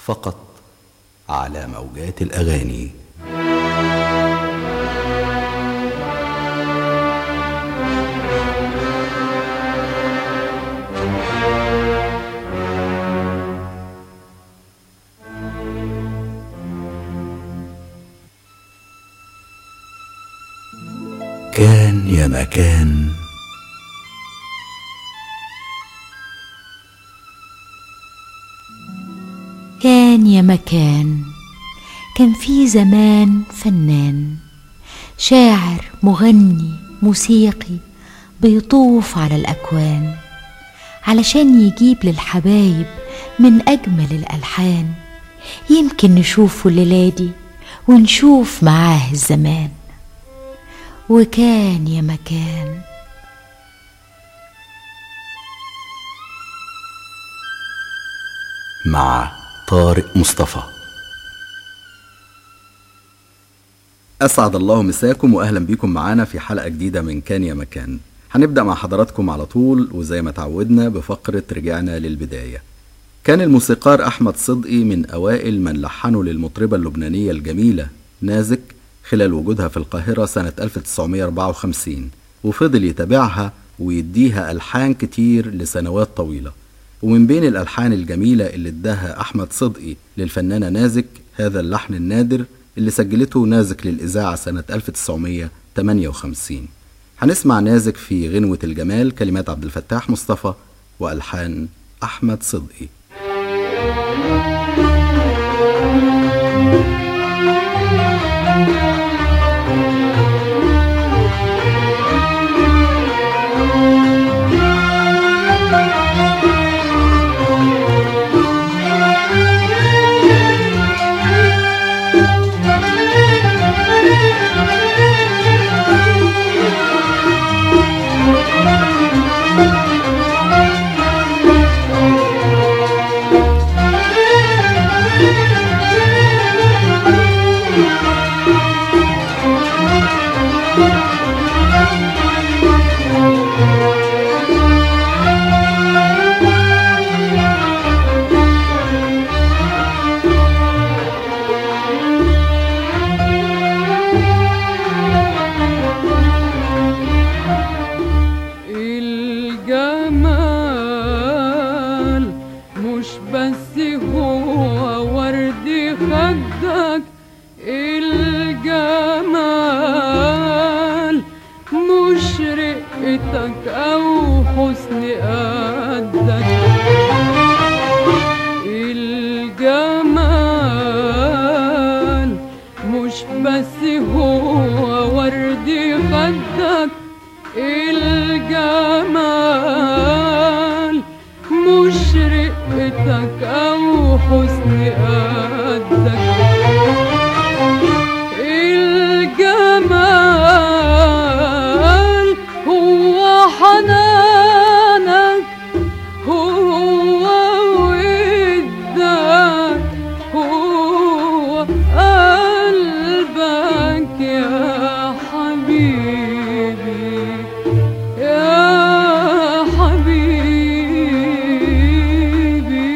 فقط على موجات الاغاني كان يا مكان كان يا مكان كان في زمان فنان شاعر مغني موسيقي بيطوف على الأكوان علشان يجيب للحبايب من أجمل الألحان يمكن نشوفه الليلة دي ونشوف معاه الزمان وكان يا مكان مع طارق مصطفى أسعد الله مساكم وأهلا بيكم معانا في حلقة جديدة من كان يا مكان هنبدأ مع حضراتكم على طول وزي ما تعودنا بفقرة رجعنا للبداية كان الموسيقار أحمد صدقي من أوائل من لحنوا للمطربة اللبنانية الجميلة نازك خلال وجودها في القاهرة سنة 1954 وفضل يتابعها ويديها ألحان كتير لسنوات طويلة ومن بين الألحان الجميلة اللي اداها أحمد صدقي للفنانة نازك هذا اللحن النادر اللي سجلته نازك للإذاعة سنة 1958 هنسمع نازك في غنوة الجمال كلمات عبد الفتاح مصطفى وألحان أحمد صدقي الجمال مش بس هو ورد خدك الجمال مش رقتك او حسن قدك الجمال مش بس هو ورد خدك الجمال مش رقتك او حسن قدك الجمال هو حنانك هو ودك هو قلبك يا حبيبي يا حبيبي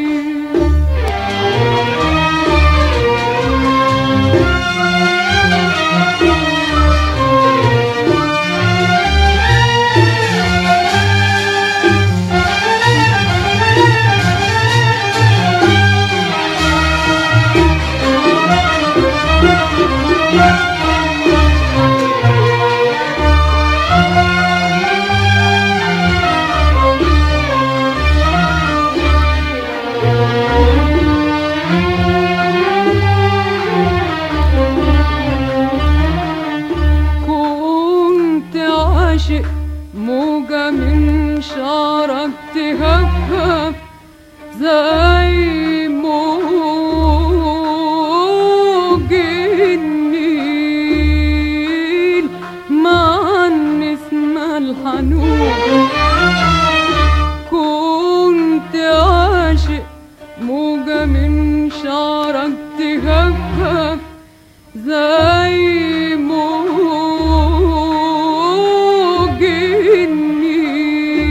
كنت عاشق موجة من شعرك تهفف زي موج النيل مع النسمة الحنون كنت عاشق موجة من شعرك تهفف زي موج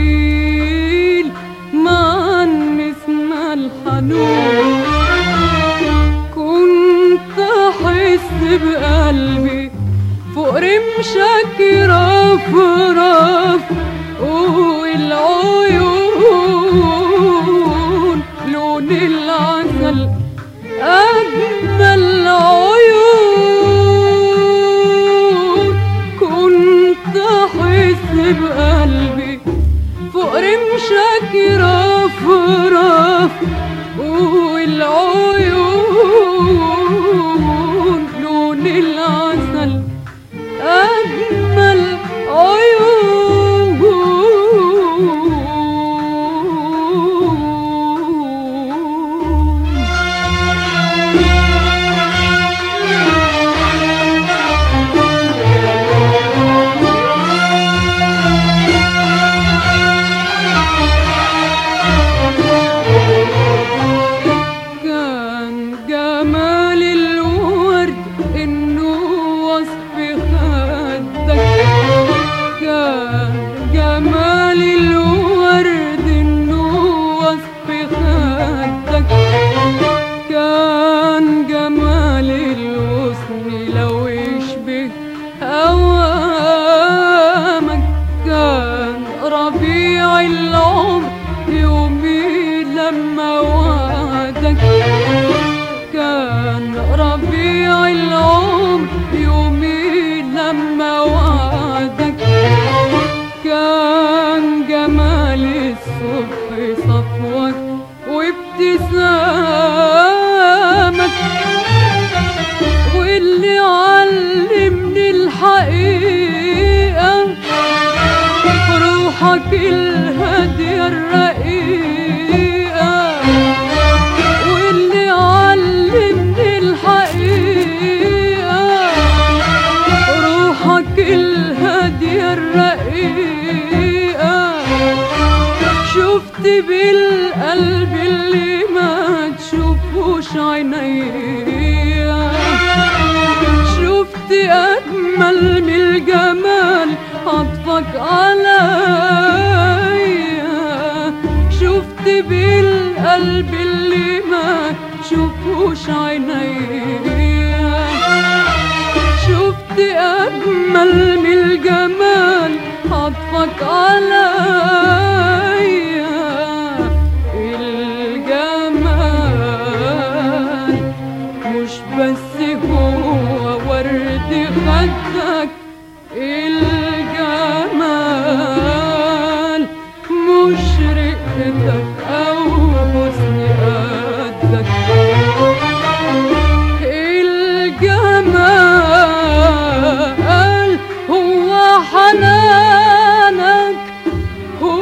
النيل مع النسمة الحنون العسل أجمل عيون كنت أحس بقلبي فوق رمشك رفرف والعيون لون العسل أجمل عيون كان جمال الورد انه وصف خدك كان جمال الورد انه وصف خدك كان جمال الحسن لو يشبه اوامك كان ربيع العمر يومي لما وعدك كان ربيع العمر يومي لما وعدك كان جمال الصبح صفوك وابتسامك واللي علمني الحقيقة روحك الهادية الرقيقة واللي علمني الحقيقة روحك الهادية الرقيقة شفت بالقلب اللي ما تشوفوش عينيا شفت أجمل من الجمال عطفك عليا شفت بالقلب اللي ما تشوفوش عينيا شفت أجمل من الجمال عطفك عليا الجمال مش بس هو ورد خدك الجمال مش رقتك أو حسن قدك الجمال هو حنانك هو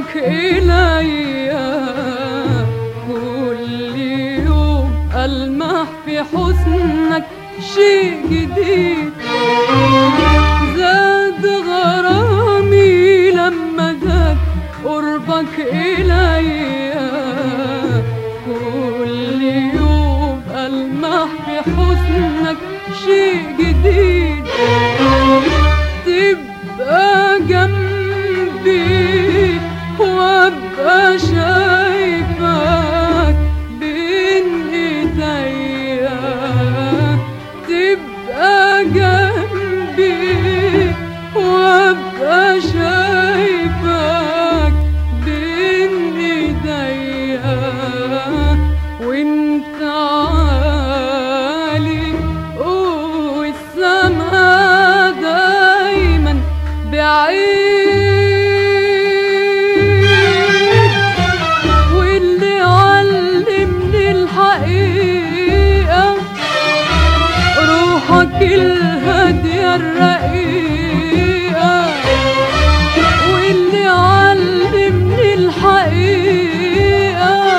قربك إليا كل يوم ألمح في حسنك شيء جديد زاد غرامي لما زاد قربك إليا كل يوم ألمح في حسنك شيء جديد تبقى جنبي وابقى شايفك بين ايديا تبقى جنبي وابقى شايفك بين ايديا وانت عالي والسما دايما بعيد واللي علمني الحقيقة روحك الهادية الرقيقة واللي علمني الحقيقة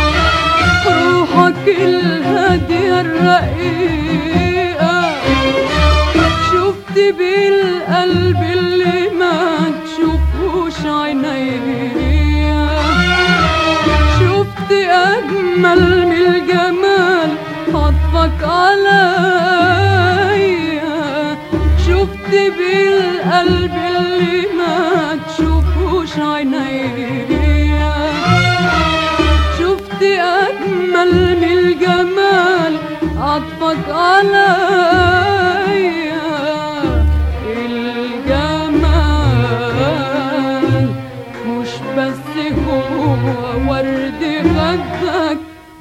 روحك الهادية الرقيقة شفت بالقلب اللي ما تشوفوش عينيا شفت أجمل من الجمال عطفك عليا شفت بالقلب اللي ما تشوفوش عينيا شفت أجمل من الجمال عطفك عليا الجمال مش بس هو ورد خدك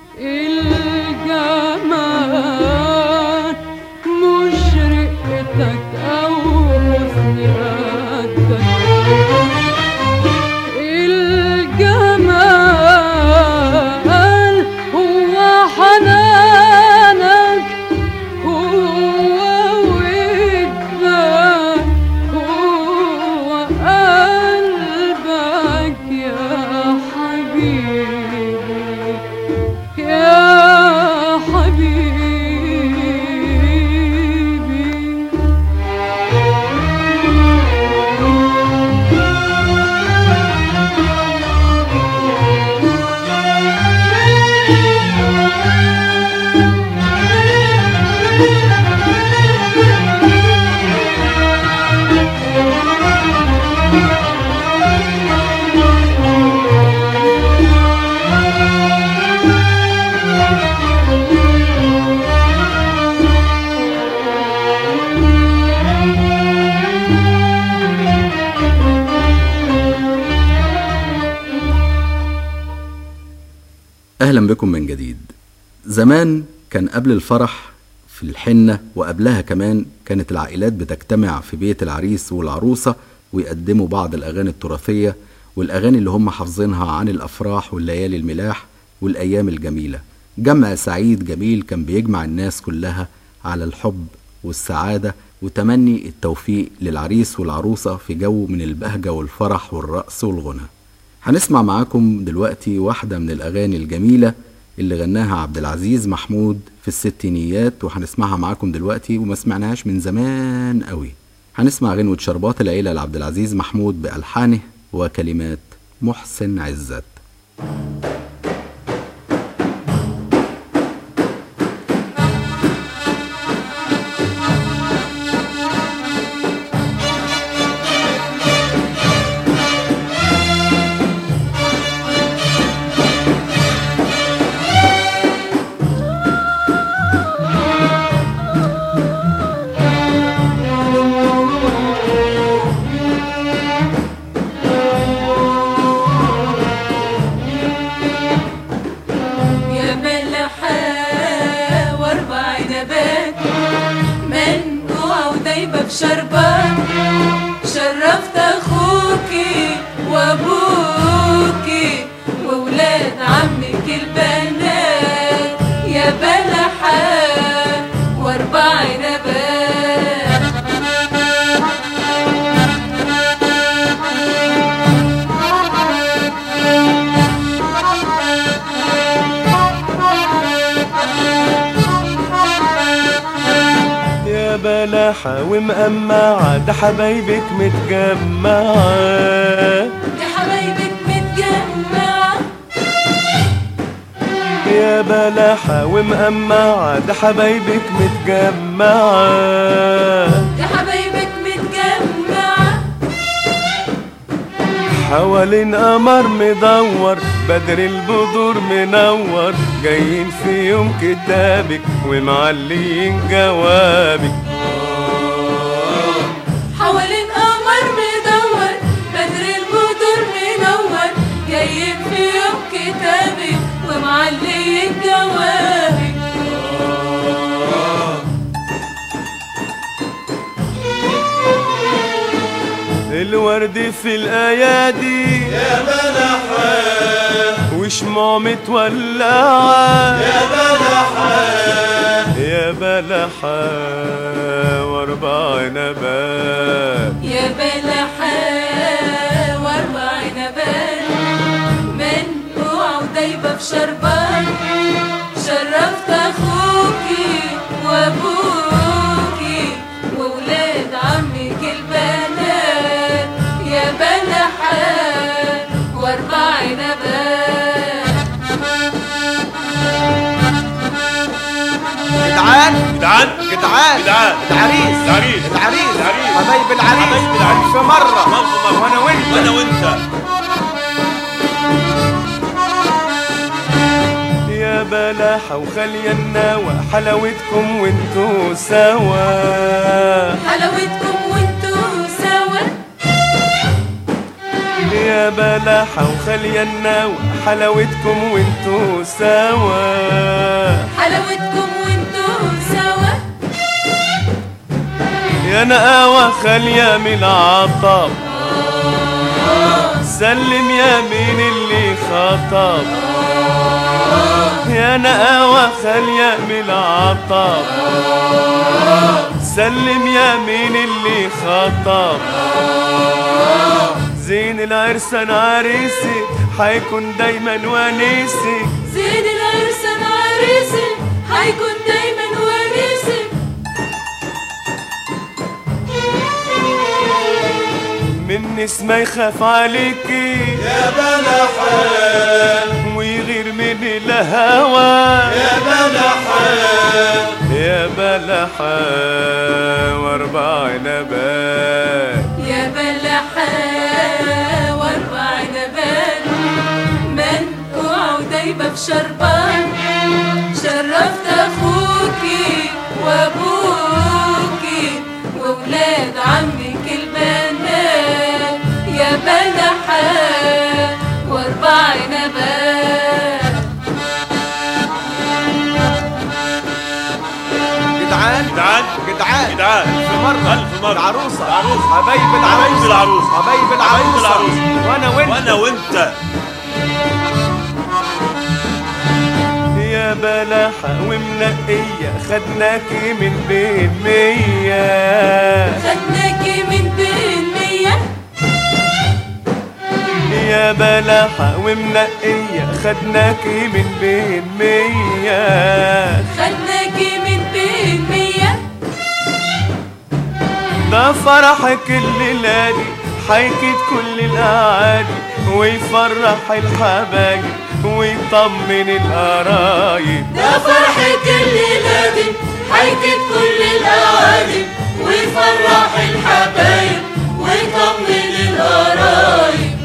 الجمال مش رقتك أو حسن قدك الجمال هو حنانك هو ودك هو قلبك يا حبيبي يا حبيبي أهلا بكم من جديد زمان كان قبل الفرح في الحنة وقبلها كمان كانت العائلات بتجتمع في بيت العريس والعروسة ويقدموا بعض الأغاني التراثية والأغاني اللي هم حافظينها عن الأفراح والليالي الملاح والأيام الجميلة جمع سعيد جميل كان بيجمع الناس كلها على الحب والسعادة وتمني التوفيق للعريس والعروسة في جو من البهجة والفرح والرقص والغنى هنسمع معاكم دلوقتي واحدة من الأغاني الجميلة اللي غناها عبد العزيز محمود في الستينيات وهنسمعها معاكم دلوقتي وما سمعناهاش من زمان قوي هنسمع غنوة شربات العيلة لعبد العزيز محمود بألحانه وكلمات محسن عزت يا ملحة واربع نبات منقوع ودايبة بشربات شرفت اخوكي وابوكي وولاد عمك البنات يا بلحة واربع نبات بلحة ومقمعة ده حبايبك متجمعة يا حبايبك متجمعة يا بلحة ومقمعة ده حبايبك متجمعة يا حبايبك متجمعة حوالين قمر مدور بدر البدور منور جايين في يوم كتابك ومعلين جوابك حوالين قمر مدور بدر البدور منور جايين في يوم كتابك ومعليين جوابك الورد في الايادي يا بلحة وشموع متولعة يا بلحة يا بلحة واربع نبات يا بلحة واربع نبات منقوعة ودايبة في شربان شرفت اخوكي وابوكي وولاد عمك البنات يا بلحة واربع نبات جدعان جدعان جدعان جدعان العريس العريس العريس العريس. حبايب العريس حبايب العريس. ألف مرة مرة مرة وانا وانت وانا وانت يا بلحة وخالية النوى حلاوتكم وانتوا سوا حلاوتكم وانتوا سوا يا بلحة وخالية النوى حلاوتكم وانتوا سوا حلاوتكم وانتوا سوا يا نقاوة خالية من العطب سلم يا مين اللي خطب يا نقاوة خالية من العطب سلم يا مين اللي خطب زين العرسان عريسي حيكون دايما ونيسي زين العرسان عريسي هيكون دايما ونيسي من نسمة يخاف عليكي يا بلحة ويغير من الهوى يا بلحة يا بلحة واربع نبات يا بلحة واربع نبات منقوعة ودايبة في شربان شرفت اخوكي وابوكي وولاد عمك البنات يا بلحة واربع نبات جدعان جدعان جدعان جدعان ألف مرة ألف مرة العروسة العروسة. حبايب العروس حبايب العروس. حبايب حبايب العروسة العروس. وانا وانت وانا وانت يا بلحة ومنقية خدناكي من بين مية خدناكي من بين مية يا بلحة ومنقية خدناكي من بين مية خدناكي من بين مية ده فرحك الليلة دي حيكت كل الأعادي ويفرح الحبايب ويطمن القرايب ده فرحك الليلة دي حيكت كل الأعادي ويفرح الحبايب ويطمن القرايب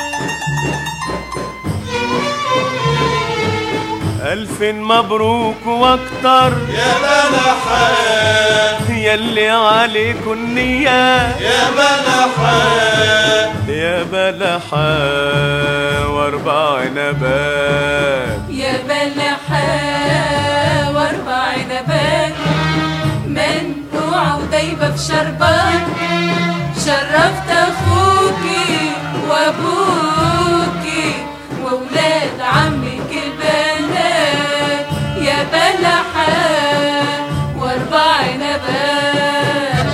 ألف مبروك وأكتر يا بلحة يلي عليكم النية يا بلحة يا بلحة وأربع نبات يا بلحة واربع نبات منقوعة ودايبة في شربان شرفت اخوكي وابوكي وولاد عمك البنات يا بلحة واربع نبات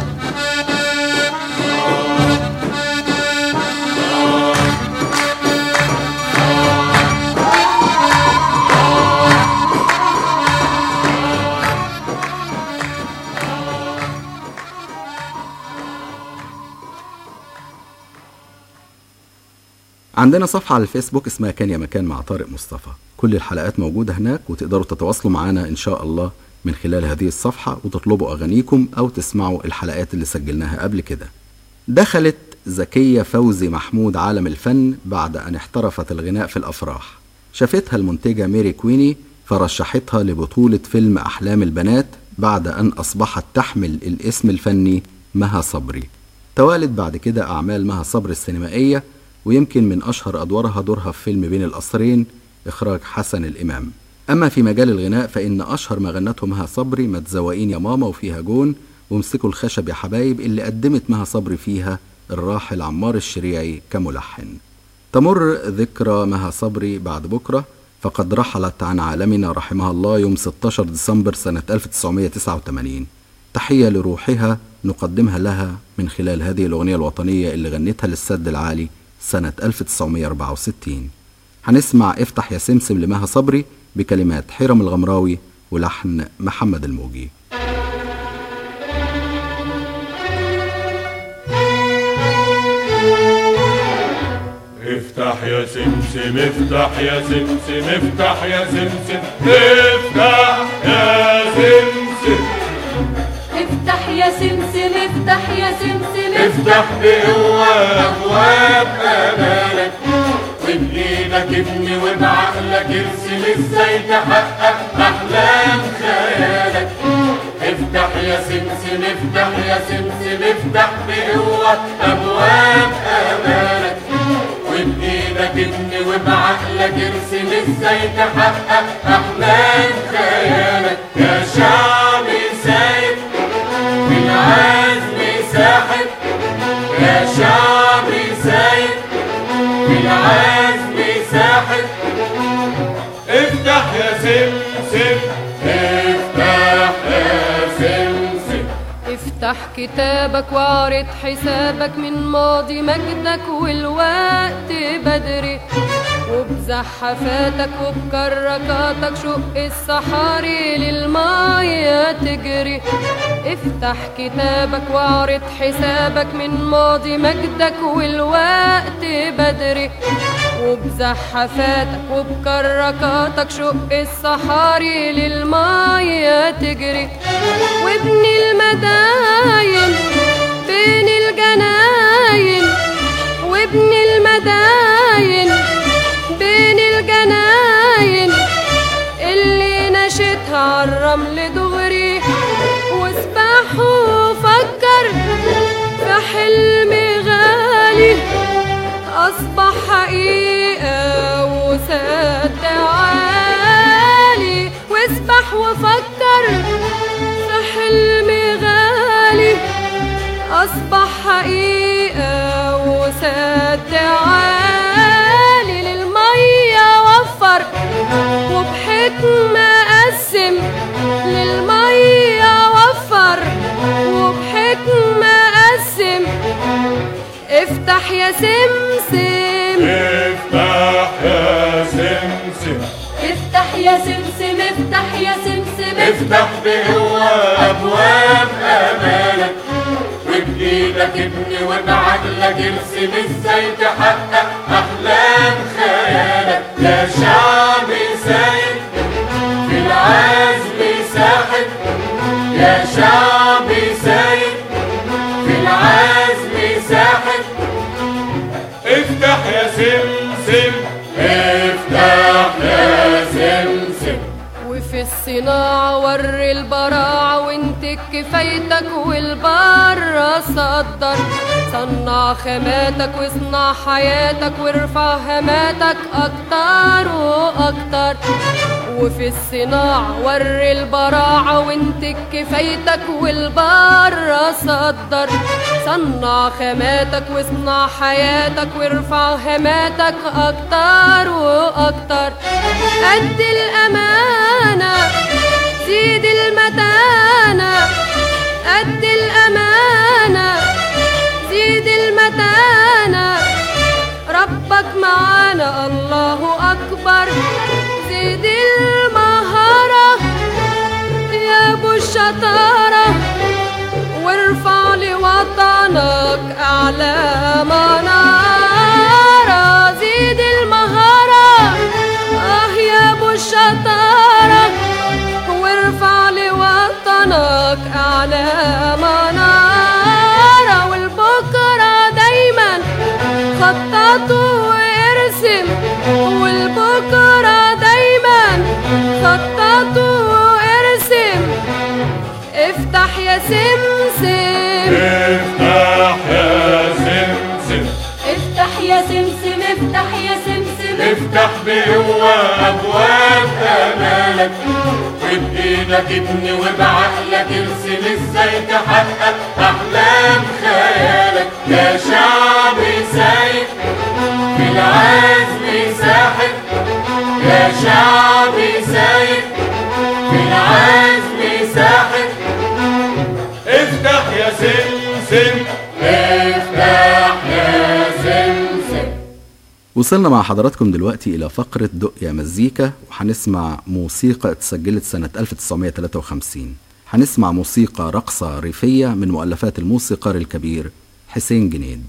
عندنا صفحة على الفيسبوك اسمها كان يا مكان مع طارق مصطفى كل الحلقات موجودة هناك وتقدروا تتواصلوا معنا إن شاء الله من خلال هذه الصفحة وتطلبوا أغانيكم أو تسمعوا الحلقات اللي سجلناها قبل كده دخلت زكية فوزي محمود عالم الفن بعد أن احترفت الغناء في الأفراح شافتها المنتجة ميري كويني فرشحتها لبطولة فيلم أحلام البنات بعد أن أصبحت تحمل الاسم الفني مها صبري توالت بعد كده أعمال مها صبري السينمائية ويمكن من أشهر أدوارها دورها في فيلم بين القصرين إخراج حسن الإمام أما في مجال الغناء فإن أشهر ما غنته مها صبري ما تزوقين يا ماما وفيها جون وامسكوا الخشب يا حبايب اللي قدمت مها صبري فيها الراحل عمار الشريعي كملحن تمر ذكرى مها صبري بعد بكرة فقد رحلت عن عالمنا رحمها الله يوم 16 ديسمبر سنة 1989 تحية لروحها نقدمها لها من خلال هذه الأغنية الوطنية اللي غنتها للسد العالي سنة 1964 هنسمع افتح يا سمسم لمها صبري بكلمات حرم الغمراوي ولحن محمد الموجي افتح يا سمسم افتح يا سمسم افتح يا سمسم افتح يا سمسم افتح يا سمسم افتح يا سمسم افتح بقوة أبواب أمالك وبإيدك ابني وبعقلك ارسم ازاي تحقق أحلام خيالك افتح يا سمسم افتح يا سمسم افتح بقوة أبواب أمالك وبإيدك ابني وبعقلك ارسم ازاي تحقق أحلام خيالك يا شعبي سايب في العزم ساحب يا شعبي سايب في العزم ساحب افتح يا سمسم افتح يا سمسم افتح كتابك واعرض حسابك من ماضي مجدك والوقت بدري وبزحفاتك وبكركاتك شق الصحاري للمية تجري افتح كتابك واعرض حسابك من ماضي مجدك والوقت بدري وبزحفاتك وبكركاتك شق الصحاري للمية تجري وابني المداين بين الجناين وابني المداين بين الجناين اللي نشتها عالرمل دغري واسبح وفكر في حلم غالي أصبح حقيقة وسد عالي واسبح وفكر في حلم غالي أصبح حقيقة وسد عالي للمية وفر وبحكمة قسم للمية وفر وبحكمة قسم افتح يا سمسم افتح يا سمسم افتح يا سمسم افتح يا سمسم افتح بقوة أبواب أمالك وبإيدك ابني وبعقلك ارسم ازاي تحقق أحلام خيالك يا شعبي سايد في العزم ساحب يا شعبي سايد في العزم ساحب افتح يا سمسم افتح يا سمسم وفي الصناعة وري البراعة وانت كفايتك والبرة صدر صنع خاماتك واصنع حياتك وارفع هاماتك أكتر وأكتر وفي الصناعة وري البراعة وانت كفايتك والبرة صدر صنع خاماتك واصنع حياتك وارفع هاماتك أكتر وأكتر قد الأمانة زيد المتانة قد الأمانة زيد المتانة ربك معانا الله أكبر زيد المهارة يا أبو الشطارة وارفع لوطنك أعلى منارة زيد افتح بقوة أبواب آمالك وبإيدك ابني وبعقلك ارسم ازاي تحقق أحلام خيالك يا شعب سايق في العزم ساحق يا شعب سايق في العزم ساحق افتح يا سمسم افتح يا سمسم وصلنا مع حضراتكم دلوقتي إلى فقرة دق يا مزيكا وهنسمع موسيقى اتسجلت سنة 1953 هنسمع موسيقى رقصة ريفية من مؤلفات الموسيقار الكبير حسين جنيد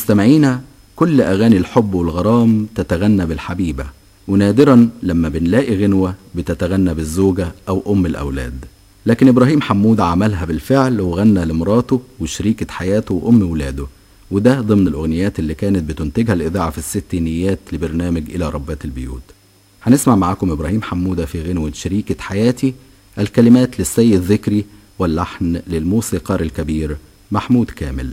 مستمعينا كل أغاني الحب والغرام تتغنى بالحبيبة ونادرا لما بنلاقي غنوة بتتغنى بالزوجة أو أم الأولاد لكن إبراهيم حمود عملها بالفعل وغنى لمراته وشريكة حياته وأم ولاده وده ضمن الأغنيات اللي كانت بتنتجها الإذاعة في الستينيات لبرنامج إلى ربات البيوت هنسمع معاكم إبراهيم حمودة في غنوة شريكة حياتي الكلمات للسيد ذكري واللحن للموسيقار الكبير محمود كامل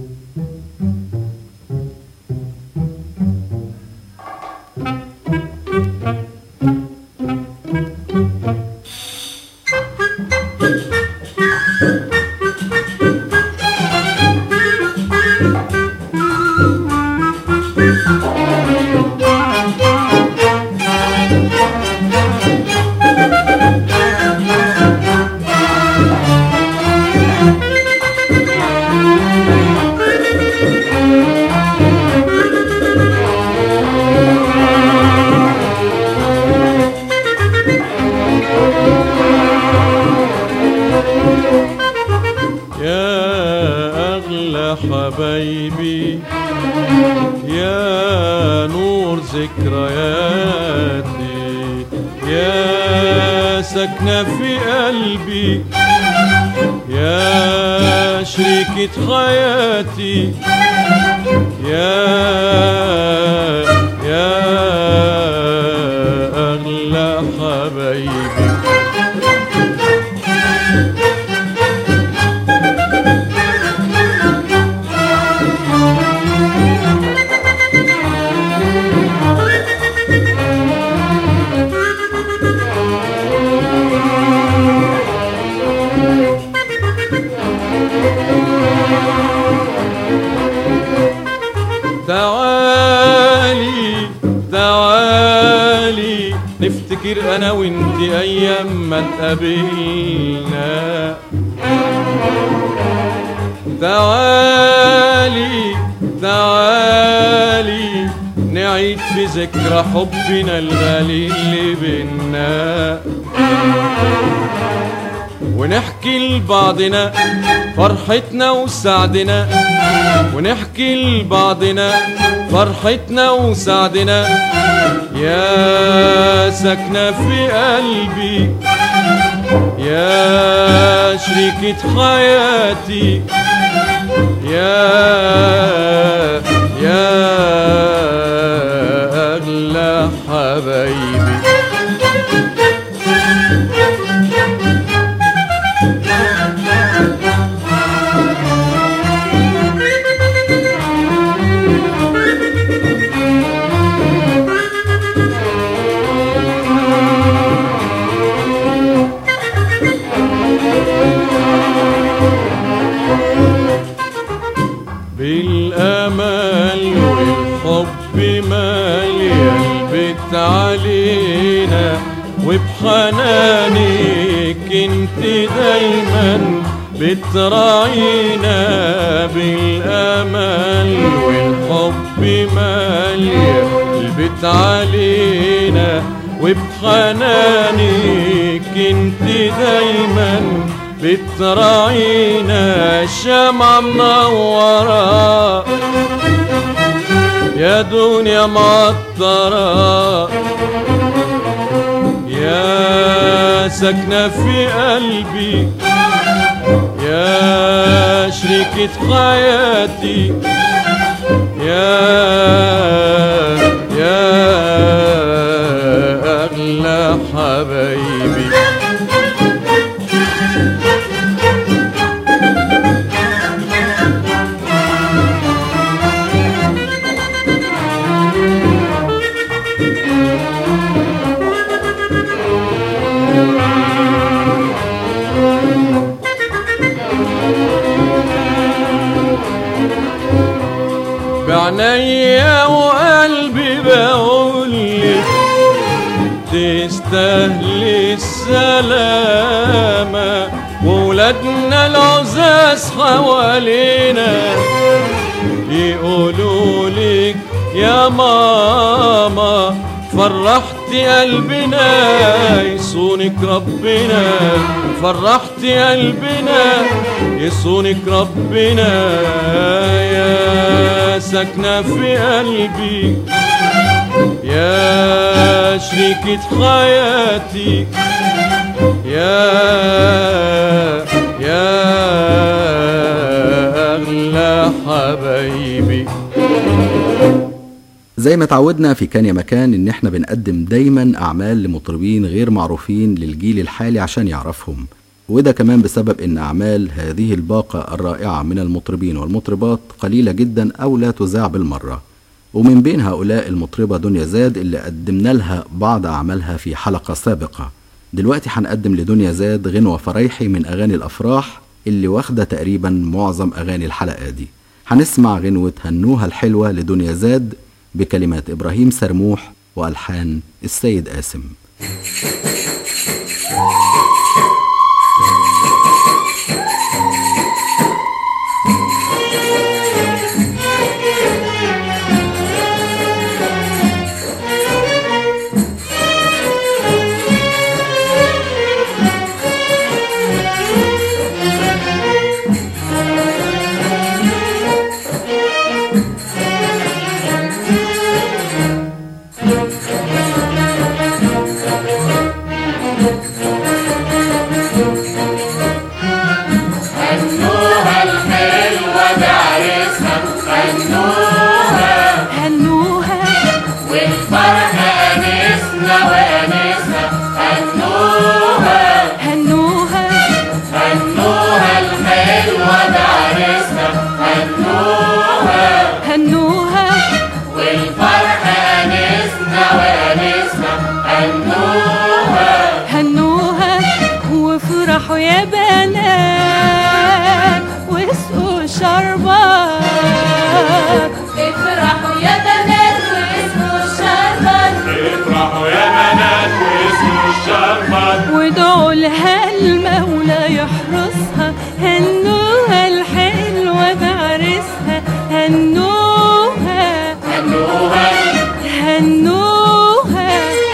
يا أغلى حبايبي يا نور ذكرياتي يا سكنة في قلبي يا شريكة حياتي يا يا أغلى حبايبي تعالي تعالي نفتكر انا وانت ايام ما اتقابلنا تعالي تعالي نعيد في ذكرى حبنا الغالي اللي بينا ونحكي لبعضنا فرحتنا وسعدنا ونحكي لبعضنا فرحتنا وسعدنا يا سكنة في قلبي يا شريكة حياتي يا يا أغلى حبايبي بالأمل والحب مالي البيت علينا وبحنانك انت دايما بتراعينا بالأمل والحب مالي البيت علينا وبحنانك انت دايما بتراعينا الشمعة منورة يا دنيا معطرة يا ساكنة في قلبي يا شريكة حياتي يا يا أغلى حبايبي بعنيا وقلبي بقولك تستاهلي السلامة وولادنا العزاز حوالينا يقولوا لك يا ماما فرحت قلبنا يصونك ربنا فرحت قلبنا يصونك ربنا يا ساكنة في قلبي يا شريكة حياتي يا يا أغلى حبايبي زي ما تعودنا في كان يا مكان ان احنا بنقدم دايما اعمال لمطربين غير معروفين للجيل الحالي عشان يعرفهم وده كمان بسبب ان اعمال هذه الباقة الرائعة من المطربين والمطربات قليلة جدا او لا تذاع بالمرة ومن بين هؤلاء المطربة دنيا زاد اللي قدمنا لها بعض اعمالها في حلقة سابقة دلوقتي هنقدم لدنيا زاد غنوة فريحي من اغاني الافراح اللي واخدة تقريبا معظم اغاني الحلقة دي هنسمع غنوة هنوها الحلوة لدنيا زاد بكلمات إبراهيم سرموح وألحان السيد قاسم هنوها والفرح أنسنا وأنسنا هنوها هنوها هنوها الحلوة بعرسنا هنوها هنوها والفرح أنسنا وأنسنا هنوها هنوها وافرحوا يا بنات واسقوا شربات افرحوا يا بنات واسقوا الشربات افرحوا يا بنات واسمه الشربات وادعوا لها المولى يحرسها هنوها الحلوة بعرسها هنوها هنوها هنوها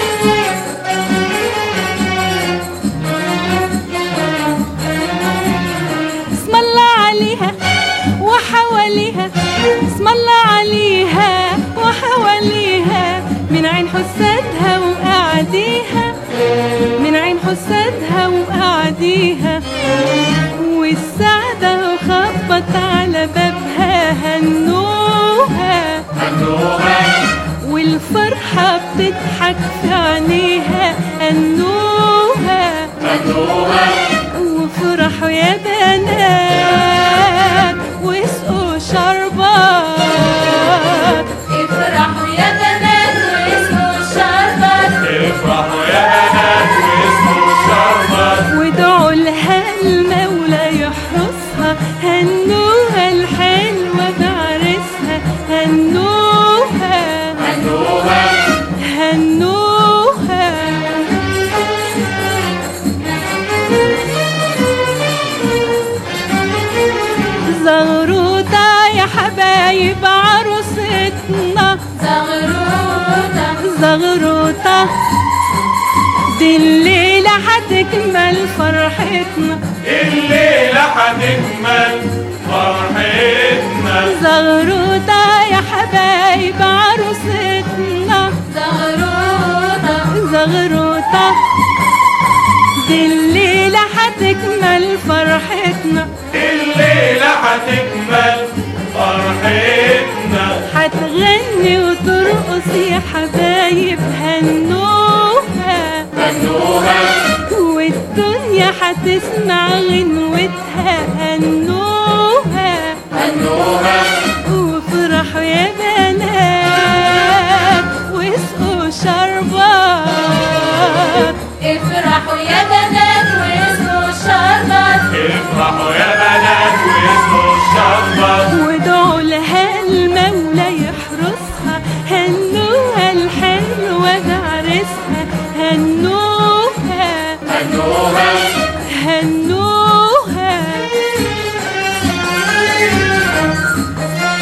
اسم الله عليها وحواليها اسم الله عليها وحواليها من عين حسادها وقعديها من عين حسادها وقعديها والسعدة خبط على بابها هنوها هنوها والفرحة بتضحك في عينيها هنوها هنوها وافرحوا يا بنات واسقوا شربات افرحوا يا بنات واسقوا شربات افرحوا يا بنات واسمه الشربات وادعوا لها المولى يحرسها هنوها الحلوة بعرسها هنوها هنوها هنوها زغروطة يا حبايب عروستنا زغروطة زغروطة دي الليلة هتكمل فرحتنا الليلة هتكمل فرحتنا زغروطة يا حبايب عروستنا زغروطة زغروطة دي الليلة هتكمل فرحتنا الليلة هتكمل فرحتنا هتغني وترقص يا حبايب هنوها هنوها والدنيا هتسمع غنوتها هنوها هنوها وافرحوا يا بنات واسقوا شربات افرحوا يا بنات واسقوا شربات افرحوا يا بنات واسمه الشربات وادعوا لها المولى يحرسها هنوها الحلوة بعرسها هنوها هنوها هنوها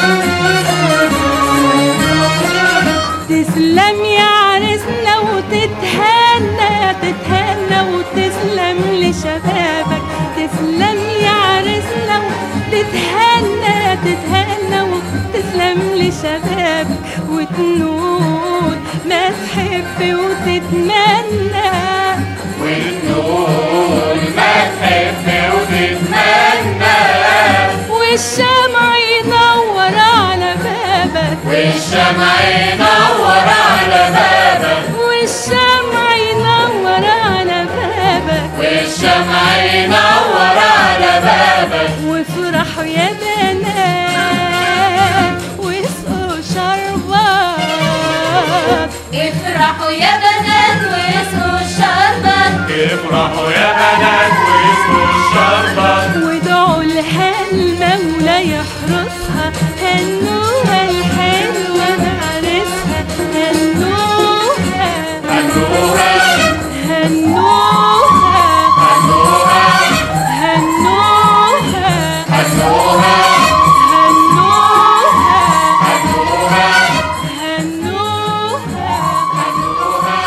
تسلم يا عرسنا وتتهنى شبابك وتنول ما تحب وتتمنى وتنول ما تحب وتتمنى والشمع ينور على بابك والشمع ينور على بابك والشمع ينور على بابك والشمع ينور على بابك وافرحوا يا بنات واسقوا شربات افرحوا يا بنات واسقوا الشربات افرحوا يا بنات واسقوا الشربات وادعوا لها المولى يحرسها هنوها الحلوة بعرسها هنوها هنوها هنوها هنوها هنوها هنوها هنوها هنوها هنوها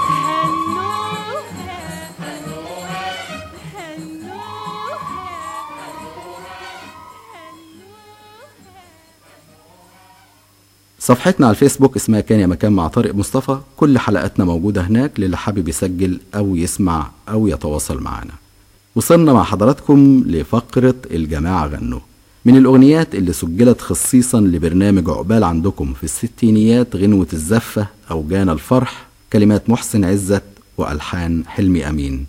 صفحتنا على الفيسبوك اسمها كان يا مكان مع طارق مصطفى كل حلقاتنا موجودة هناك للي حابب يسجل أو يسمع أو يتواصل معنا وصلنا مع حضراتكم لفقرة الجماعة غنوا من الأغنيات اللي سجلت خصيصا لبرنامج عقبال عندكم في الستينيات غنوة الزفة أو جانا الفرح كلمات محسن عزت وألحان حلمي أمين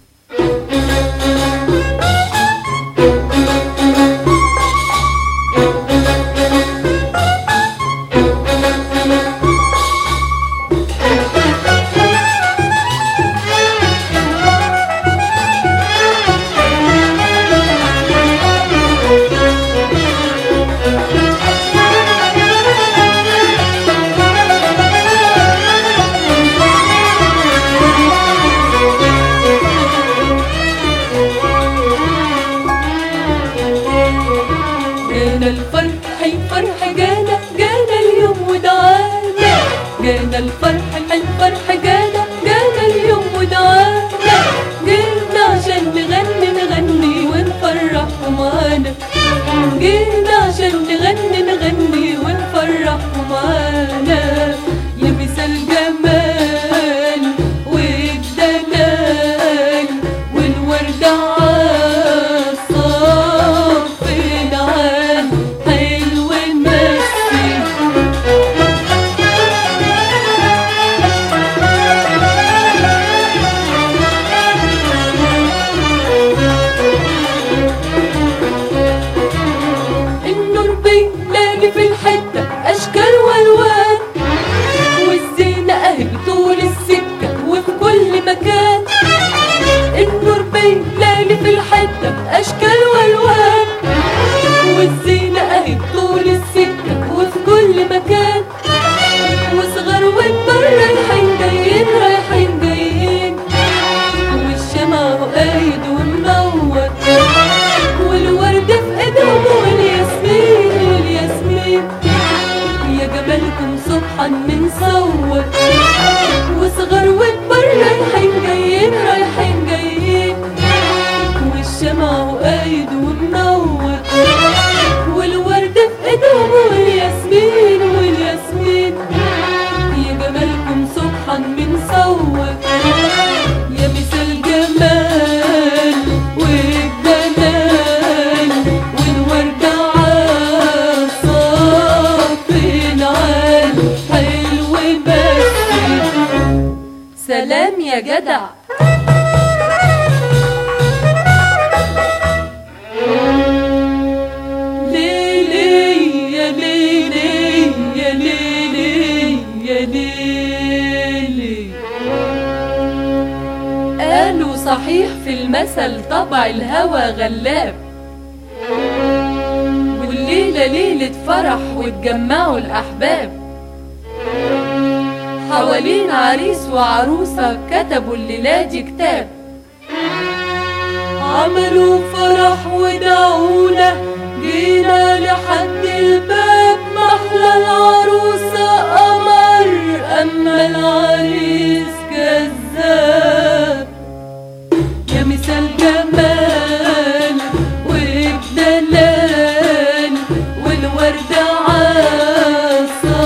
جانا الفرح الفرح جانا جانا اليوم ودعانا جانا الفرح الفرح جانا جانا اليوم ودعانا جينا عشان نغني نغني ونفرح معانا جينا عشان نغني نغني ونفرح معانا يا مثال جمال والدلال والورد عالصف العال حلو المسي النور بيلاقي في الحتة أشكال والوان والزينة أهي طول السكة وفي كل مكان النور بيلاقي في الحتة أشكال والوان والزينة أهي طول السكة وفي كل مكان وصغر وكبر رايحين جايين رايحين جايين والشمع هو قايد ومنور والورد في ايدهم والياسمين والياسمين يا جمالكم سبحان من صور وصغر وكبر رايحين جايين رايحين جايين والشمع هو قايد ومنور والورد في ايدهم والياسمين والياسمين يا جمالكم سبحان من صور يا مثال جمال والجلال والورد عالصف العال حلو بس سلام يا جدع ليلي يا ليلي يا ليلي يا ليلي قالوا صحيح في المثل طبع الهوى غلاب والليلة ليلة فرح واتجمعوا الأحباب حوالين عريس وعروسة كتبوا الليلة دي كتاب عملوا فرح ودعونا جينا لحد الباب محلى العروسة قمر أما العريس كذاب يا مثال جمال والدلال والورد عالصف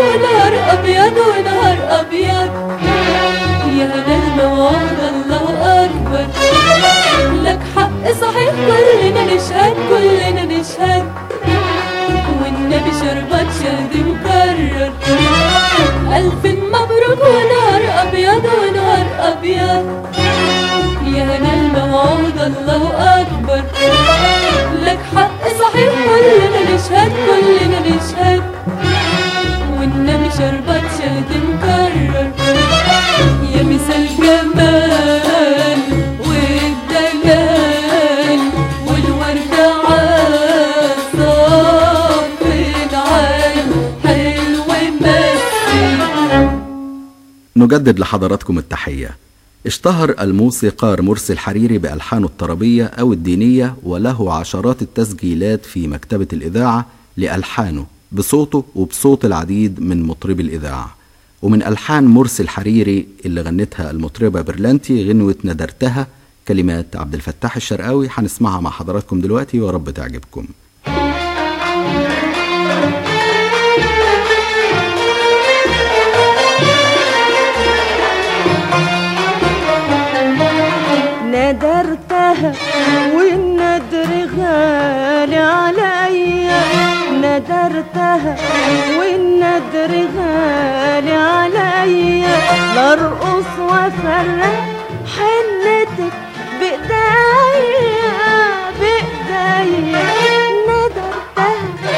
ونهار أبيض ونهار أبيض يا هلا الموعد الله أكبر لك حق صحيح كلنا نشهد كلنا نشهد والنبي شربت شهد مكرر ألف مبروك ونهار أبيض ونهار أبيض يا هنا الموعود الله أكبر لك حق صحيح كلنا نشهد كلنا نشهد والنبي شربت شهد مكرر يا مثال جمال والدلال والوردة عالصف العال حلو مسي نجدد لحضراتكم التحية اشتهر الموسيقار مرسي الحريري بألحانه الطربية أو الدينية وله عشرات التسجيلات في مكتبة الإذاعة لألحانه بصوته وبصوت العديد من مطربي الإذاعة ومن ألحان مرسي الحريري اللي غنتها المطربة برلانتي غنوة ندرتها كلمات عبد الفتاح الشرقاوي هنسمعها مع حضراتكم دلوقتي ورب تعجبكم ندرتها والندر غالي عليا ندرتها والندر غالي عليا لارقص وافرح حنتك بايديا بايديا ندرتها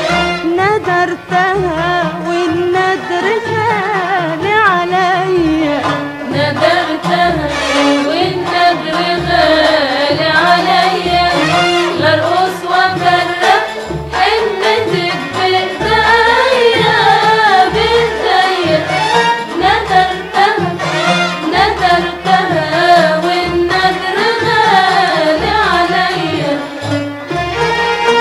ندرتها والندر غالي عليا ندرتها والنذر غالي عليا لارقص وافرح حنتك بايديا بايديا ندرتها ندرتها والنذر غالي عليا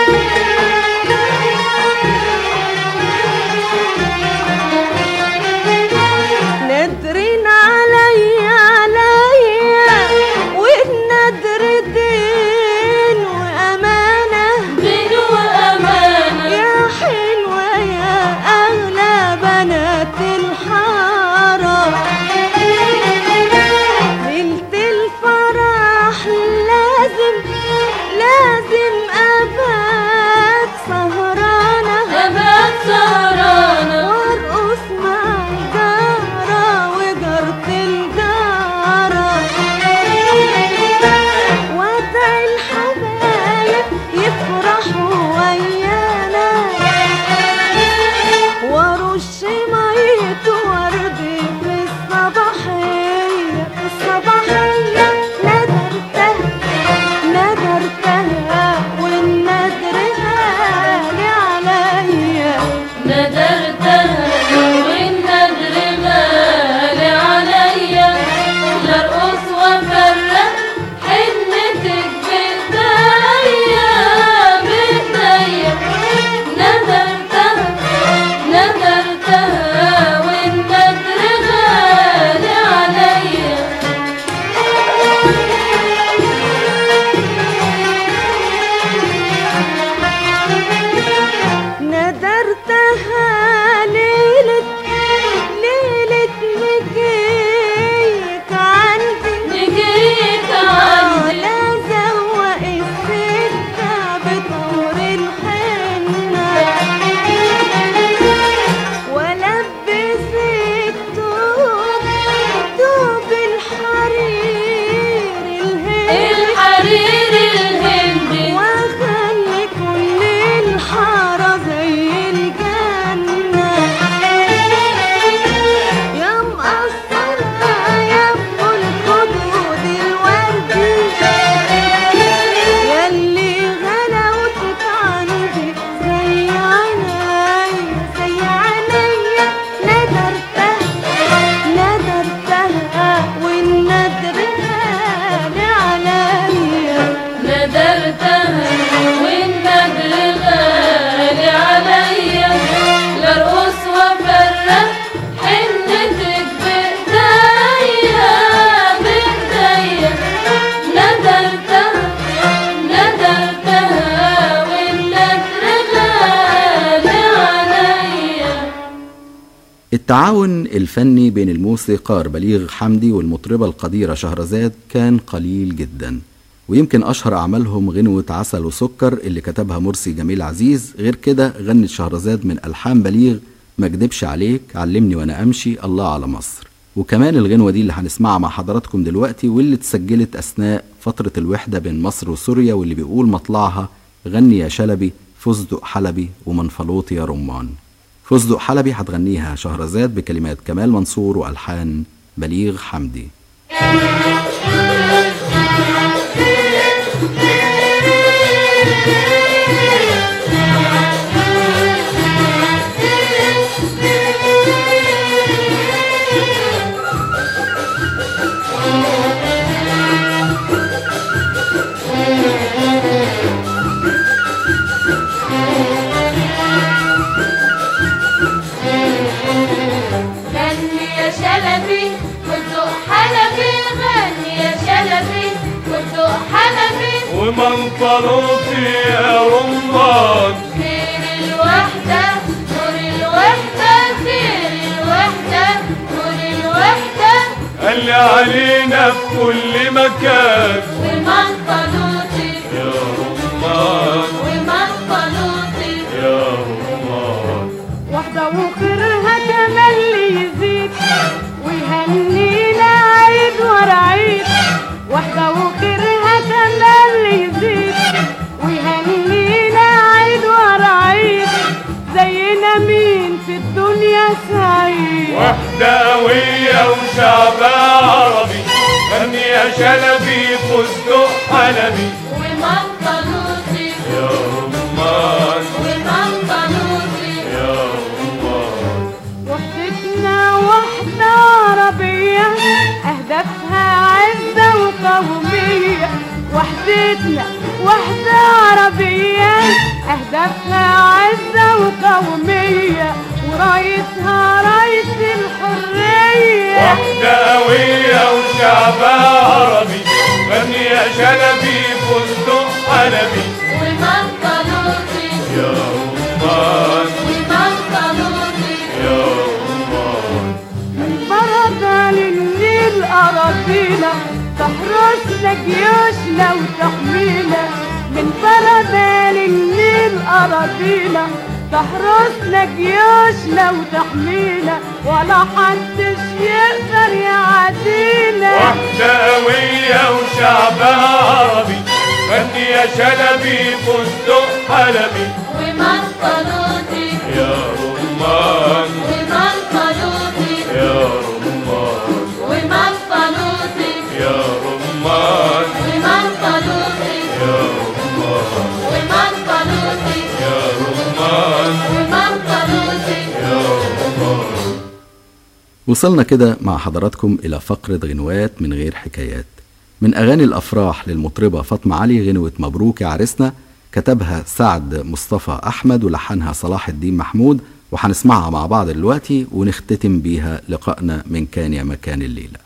التعاون الفني بين الموسيقار بليغ حمدي والمطربة القديرة شهرزاد كان قليل جدا ويمكن أشهر أعمالهم غنوة عسل وسكر اللي كتبها مرسي جميل عزيز غير كده غنت شهرزاد من ألحان بليغ ما اكدبش عليك علمني وأنا أمشي الله على مصر وكمان الغنوة دي اللي هنسمعها مع حضراتكم دلوقتي واللي اتسجلت أثناء فترة الوحدة بين مصر وسوريا واللي بيقول مطلعها غني يا شلبي فستق حلبي ومنفلوط يا رمان فستق حلبي هتغنيها شهرزاد بكلمات كمال منصور وألحان بليغ حمدي غني يا شلبي والذوق حلبي غني يا شلبي والذوق حلبي ومنطلوطي يا رمان خير الوحدة نور الوحدة خير الوحدة نور الوحدة اللي علينا في كل مكان ومنطلوطي يا رمان ومنطلوطي يا رمان واحدة وخيرها كمان اللي يزيد ويهنينا عيد ورا عيد واحدة وخيرها كمان اللي يزيد ويهنينا عيد ورا عيد زينا مين في الدنيا سعيد وحدة قوية وشعبها عربي غني يا شلبي فستق حلبي ومنطلوطي يا رمان ومنطلوطي يا رمان وحدتنا وحدة عربية أهدافها عزة وقومية وحدتنا وحدة عربية أهدافها عزة وقومية ورايتها راية الحرية وحدة قوية وشعبها عربي غني يا شلبي فستق حلبي ومنطلوطي يا رمان ومنطلوطي يا رمان من برد للنيل أراضينا تحرسنا جيوشنا وتحمينا من برد للنيل أراضينا تحرسنا جيوشنا وتحمينا ولا حدش يقدر يعدينا وحدة قوية وشعبها عربي غني يا شلبي فستق حلبي ومنطلوطي يا رمان ومنطلوطي يا رمان ومنطلوطي يا رمان ومنطلوطي يا رمان ومنطلوطي يا رمان ومنطلوطي يا رمان وصلنا كده مع حضراتكم إلى فقرة غنوات من غير حكايات من أغاني الأفراح للمطربة فاطمة علي غنوة مبروك يا عريسنا كتبها سعد مصطفى أحمد ولحنها صلاح الدين محمود وهنسمعها مع بعض دلوقتي ونختتم بيها لقائنا من كان يا مكان الليلة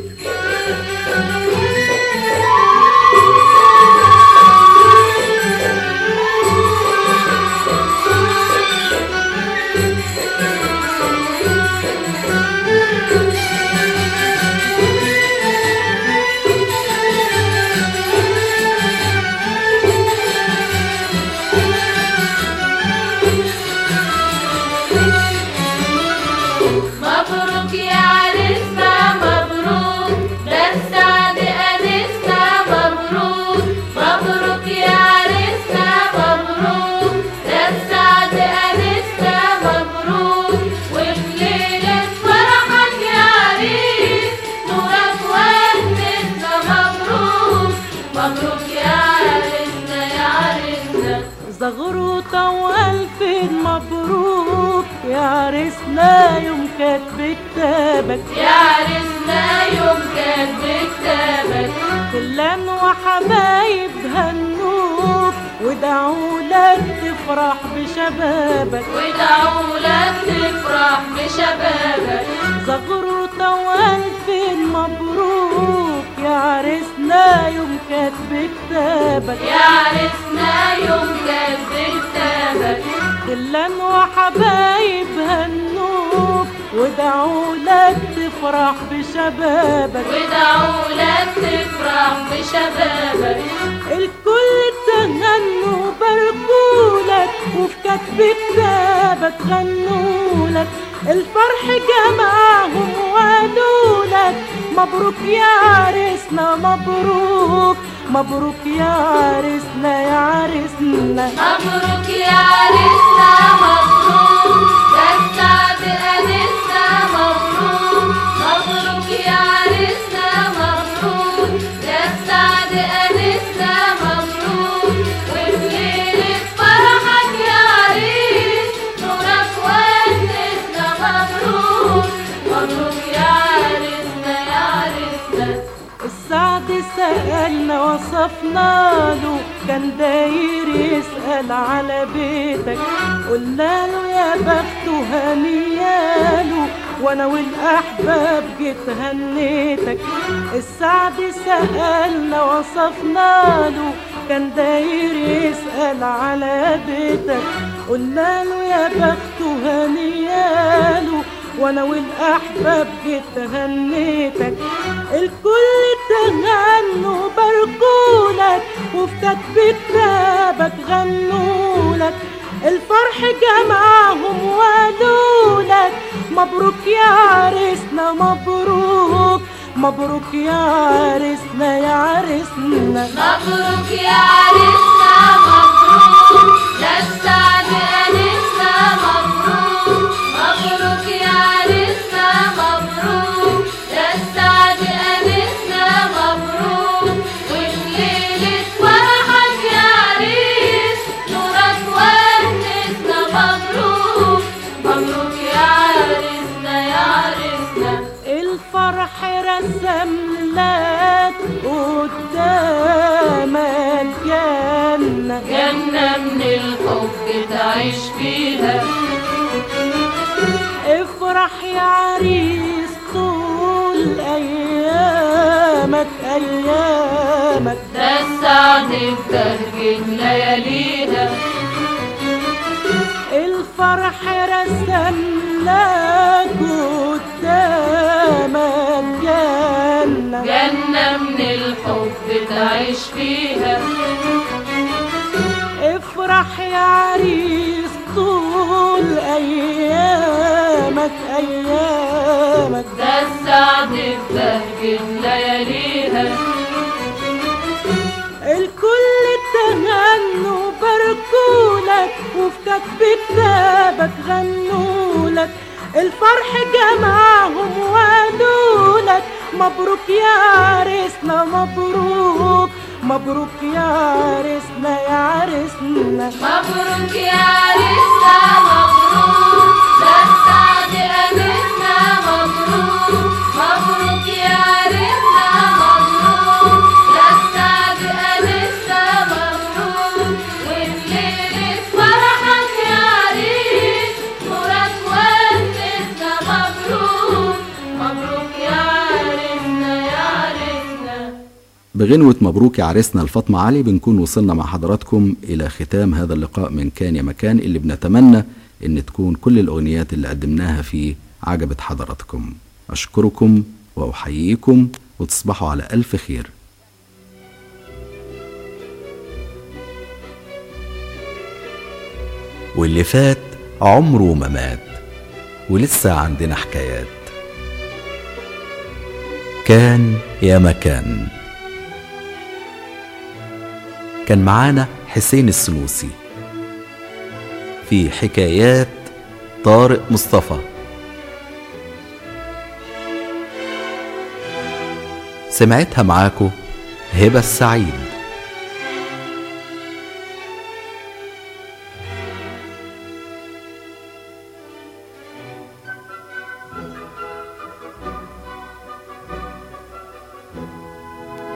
مبروك يا عريسنا مبروك ده السعد أنسنا مبروك مبروك يا عريسنا مبروك ده السعد أنسنا مبروك وفي ليلة فرحك يا عريس نورك وهنسنا مبروك مبروك يا عريسنا يا عريسنا زغروطة وألف مبروك يا عريسنا يوم كاتب كتابك يا عريسنا يوم كان بكتابك كلان وحبايب هنوك ودعوا لك تفرح بشبابك ودعوا لك تفرح بشبابك زغروطة وألف مبروك يا عريسنا يوم كاتب كتابك يا عريسنا يوم كان بكتابك كلان وحبايب هنوك ودعوا لك تفرح بشبابك ودعوا لك تفرح بشبابك الكل تغنوا باركولك وفي كتب كتابك غنولك الفرح جمعهم وقالولك مبروك يا عريسنا مبروك مبروك يا عريسنا يا عريسنا مبروك يا عريسنا مبروك يا السعد أنسنا مبروك مبروك يا عريسنا مبروك يا السعد أنسنا مبروك وفي ليلة فرحك يا عريس نورك ونسنا مبروك مبروك يا عريسنا يا عريسنا السعد سألنا وصفنا له كان داير يسأل على بيتك قلنا له يا بخته هنياله وانا والاحباب جيت هنيتك السعد سألنا وصفنا له كان داير يسأل على بيتك قلنا له يا بخته هنياله وانا والاحباب جيت هنيتك الكل تغنوا باركولك وفي كتب كتابك غنولك الفرح جمعهم وقالولك مبروك يا عريسنا مبروك مبروك يا عريسنا يا عريسنا مبروك يا عريسنا مبروك ده السعد أنسنا مبروك مبروك يا عريسنا مبروك ده السعد أنسنا مبروك وفي ليلة فرحك يا عريس نورك ونسنا مبروك مبروك يا عريسنا يا عريسنا الفرح رسم لك قدامك جنة جنة من الحب تعيش فيها افرح يا عريس طول ايامك ايامك ده السعد بترجم لياليها الفرح رسم لك قدامك جنة جنة من الحب تعيش فيها افرح يا عريس طول ايامك ايامك ده السعد بترجم لياليها الكل تغنوا باركولك وفي كتب كتابك غنولك الفرح جمعهم وقالولك مبروك يا عريسنا مبروك مبروك يا عريسنا يا عريسنا مبروك يا عريسنا مبروك ده السعد أنسنا مبروك مبروك يا عريسنا مبروك ده السعد أنسنا مبروك وفي ليلة فرحك يا عريس نورك ونسنا مبروك مبروك يا عريسنا يا عريسنا بغنوة مبروك يا عريسنا لفاطمة علي بنكون وصلنا مع حضراتكم إلى ختام هذا اللقاء من كان يا مكان اللي بنتمنى إن تكون كل الأغنيات اللي قدمناها فيه عجبت حضراتكم أشكركم وأحييكم وتصبحوا على ألف خير واللي فات عمره ما مات ولسه عندنا حكايات كان يا مكان كان معانا حسين السنوسي في حكايات طارق مصطفى سمعتها معاكو هبة السعيد